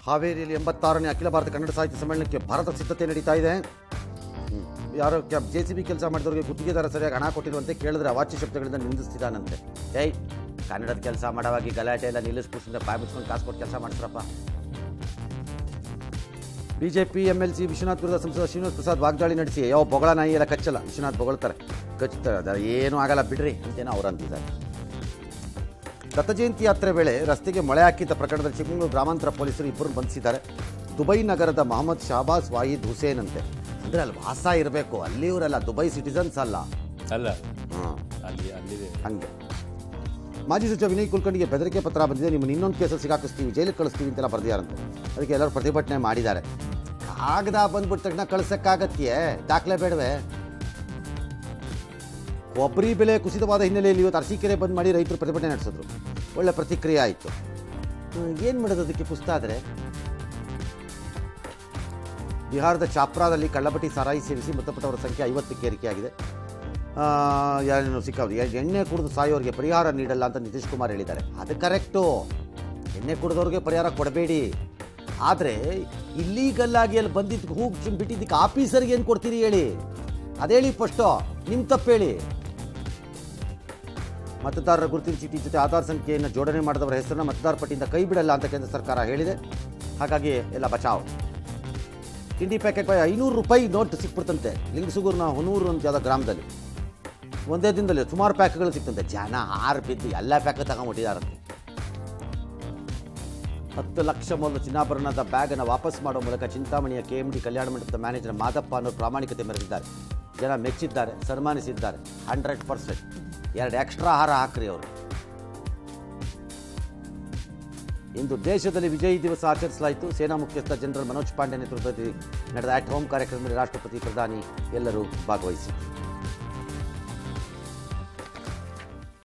ಹಾವೇರಿಯಲ್ಲಿ ಎಂಬತ್ತಾರನೇ ಅಖಿಲ ಭಾರತ ಕನ್ನಡ ಸಾಹಿತ್ಯ ಸಮ್ಮೇಳನಕ್ಕೆ ಭಾರತ ಸಿದ್ಧತೆ ನಡೀತಾ ಇದೆ ಹ್ಮ್. ಯಾರೋ ಕ್ಯಾಬ್ ಜೆ ಸಿ ಬಿ ಕೆಲಸ ಮಾಡಿದವರಿಗೆ ಗುತ್ತಿಗೆದಾರ ಸರಿಯಾಗಿ ಹಣ ಕೊಟ್ಟಿರುವಂತೆ ಕೇಳಿದ್ರೆ ಅವಾಚ್ಯ ಶಬ್ದಗಳಿಂದ ನಿಂದಿಸ್ತಿದ್ದಾನಂತೆ ಏಯ್ ಕನ್ನಡದ ಕೆಲಸ ಮಾಡೋವಾಗಿ ಗಲಾಟೆ ಎಲ್ಲ ನಿಲ್ಲಿಸ್ಬಿಟ್ಟು ಬಾಯ್ ಮುಚ್ಕೊಂಡು ಕಾಸು ಕೊಟ್ಟು ಕೆಲಸ ಮಾಡ್ತಾರಪ್ಪ BJP M L C Vishwanath ವಿರುದ್ಧ ಸಂಸದ ಶ್ರೀನಿವಾಸ್ ಪ್ರಸಾದ್ ವಾಗ್ದಾಳಿ ನಡೆಸಿ ಯಾವ ಬೊಗಳ ನಾಯಿ ಎಲ್ಲ ಕಚ್ಚಲ್ಲ ವಿಶ್ವನಾಥ್ ಬೊಗಳ್ತಾರೆ ಕಚ್ಚುತ್ತಾರೆ ಅದು ಏನೂ ಆಗಲ್ಲ ಬಿಡ್ರಿ ಅಂತೇನೋ ಅವ್ರು ಅಂತಿದ್ದಾರೆ ದತ್ತ ಜಯಂತಿ ಯಾತ್ರೆ ವೇಳೆ ರಸ್ತೆಗೆ ಮಳೆ ಹಾಕಿದ್ದ ಪ್ರಕರಣದಲ್ಲಿ ಚಿಕ್ಕಮಗಳೂರು ಗ್ರಾಮಾಂತರ ಪೊಲೀಸರು ಇಬ್ಬರು ಬಂಧಿಸಿದ್ದಾರೆ ದುಬೈ ನಗರದ ಮೊಹಮ್ಮದ್ ಶಾಬಾಸ್ ವಾಹಿದ್ ಹುಸೇನ್ ಅಂತೆ ಅಂದರೆ ಅಲ್ಲಿ ವಾಸ ಇರಬೇಕು ಅಲ್ಲಿಯವರೆಲ್ಲ ದುಬೈ ಸಿಟಿಸನ್ಸ್ ಅಲ್ಲ ಅಲ್ಲ ಹಾಂ ಅಲ್ಲಿ ಅಲ್ಲಿದೆ ಹಂಗೆ ಮಾಜಿ ಸಚಿವ ವಿನಯ್ ಕುಲಕರ್ಣಿಗೆ ಬೆದರಿಕೆ ಪತ್ರ ಬಂದಿದೆ ನಿಮ್ಮನ್ನು ಇನ್ನೊಂದು ಕೇಸಲ್ಲಿ ಸಿಗಾಕಿಸ್ತೀವಿ ಜೈಲಿಗೆ ಕಳಿಸ್ತೀವಿ ಅಂತೆಲ್ಲ ಬರೆದಿಯಾರಂತೆ ಅದಕ್ಕೆ ಎಲ್ಲರೂ ಪ್ರತಿಭಟನೆ ಮಾಡಿದ್ದಾರೆ ಕಾಗದ ಬಂದ್ಬಿಟ್ಟ ತಕ್ಷಣ ಕಳ್ಸಕ್ಕಾಗತ್ತೆಯೇ ದಾಖಲೆ ಬೇಡವೆ ಕೊಬ್ಬರಿ ಬೆಲೆ ಕುಸಿತವಾದ ಹಿನ್ನೆಲೆಯಲ್ಲಿ ಇವತ್ತು ಅರಸೀಕೆರೆ ಬಂದ್ ಮಾಡಿ ರೈತರು ಪ್ರತಿಭಟನೆ ನಡೆಸಿದ್ರು ಒಳ್ಳೆ ಪ್ರತಿಕ್ರಿಯೆ ಆಯಿತು ಏನು ಮಾಡೋದು ಅದಕ್ಕೆ ಕುಸ್ತ ಆದರೆ ಬಿಹಾರದ ಚಾಪ್ರಾದಲ್ಲಿ ಕಳ್ಳಬಟ್ಟಿ ಸಾರಾಯಿ ಸೇವಿಸಿ ಮೃತಪಟ್ಟವರ ಸಂಖ್ಯೆ ಐವತ್ತಕ್ಕೆ ಏರಿಕೆಯಾಗಿದೆ ಆ, ಯಾರೇನು ಸಿಕ್ಕಾವ್ರು ಎ- ಎಣ್ಣೆ ಕುಡಿದು ಸಾಯೋರಿಗೆ ಪರಿಹಾರ ನೀಡಲ್ಲ ಅಂತ ನಿತೀಶ್ ಕುಮಾರ್ ಹೇಳಿದ್ದಾರೆ ಅದು ಕರೆಕ್ಟು ಎಣ್ಣೆ ಕುಡಿದವ್ರಿಗೆ ಪರಿಹಾರ ಕೊಡಬೇಡಿ ಆದರೆ ಇಲ್ಲೀಗಲ್ ಆಗಿ ಅಲ್ಲಿ ಬಂದಿದ್ದು ಹೋಗಿ ಬಿಟ್ಟಿದ್ದಕ್ಕೆ ಆಫೀಸರ್ಗೆ ಏನು ಕೊಡ್ತೀರಿ ಹೇಳಿ ಅದೇಳಿ ಫಸ್ಟು ನಿಮ್ಮ ತಪ್ಪು ಹೇಳಿ ಮತದಾರರ ಗುರುತಿನ ಚೀಟಿ ಜೊತೆ ಆಧಾರ್ ಸಂಖ್ಯೆಯನ್ನು ಜೋಡಣೆ ಮಾಡಿದವರ ಹೆಸರನ್ನ ಮತದಾರ ಪಟ್ಟಿಯಿಂದ ಕೈ ಬಿಡಲ್ಲ ಅಂತ ಕೇಂದ್ರ ಸರ್ಕಾರ ಹೇಳಿದೆ ಹಾಗಾಗಿ ಎಲ್ಲ ಬಚಾವ್ ತಿಂಡಿ ಪ್ಯಾಕೆಟ್ ಐನೂರು ರೂಪಾಯಿ ನೋಟ್ ಸಿಕ್ಬಿಡ್ತಂತೆ ಲಿಂಗಸುಗೂರಿನ ಹೊನೂರು ಅಂತ ಯಾವುದೋ ಗ್ರಾಮದಲ್ಲಿ ಒಂದೇ ದಿನದಲ್ಲಿ ಸುಮಾರು ಪ್ಯಾಕ್ಗಳು ಸಿಕ್ತಂತೆ ಜನ ಹಾರು ಬಿದ್ದು ಎಲ್ಲ ಪ್ಯಾಕ್ ತಗೊಂಡ್ಬಿಟ್ಟಿದಾರಂತೆ ಹತ್ತು ಲಕ್ಷ ಮೊದಲು ಚಿನ್ನಾಭರಣದ ಬ್ಯಾಗನ್ನು ವಾಪಸ್ ಮಾಡೋ ಮೂಲಕ ಚಿಂತಾಮಣಿಯ ಕೆ ಎಂ ಡಿ ಕಲ್ಯಾಣ ಮಂಟಪದ ಮ್ಯಾನೇಜರ್ ಮಾದಪ್ಪ ಅನ್ನೋರು ಪ್ರಾಮಾಣಿಕತೆ ಮೆರೆದಿದ್ದಾರೆ ಜನ ಮೆಚ್ಚಿದ್ದಾರೆ ಸನ್ಮಾನಿಸಿದ್ದಾರೆ ಹಂಡ್ರೆಡ್ ಪರ್ಸೆಂಟ್ ಎರಡು ಎಕ್ಸ್ಟ್ರಾ ಆಹಾರ ಹಾಕ್ರಿ ಅವರು ಇಂದು ದೇಶದಲ್ಲಿ ವಿಜಯ್ ದಿವಸ ಆಚರಿಸಲಾಯಿತು ಸೇನಾ ಮುಖ್ಯಸ್ಥ ಜನರಲ್ ಮನೋಜ್ ಪಾಂಡೆ ನೇತೃತ್ವದಲ್ಲಿ ನಡೆದ ಅಟ್ ಹೋಮ್ ಕಾರ್ಯಕ್ರಮದಲ್ಲಿ ರಾಷ್ಟ್ರಪತಿ ಪ್ರಧಾನಿ ಎಲ್ಲರೂ ಭಾಗವಹಿಸಿದರು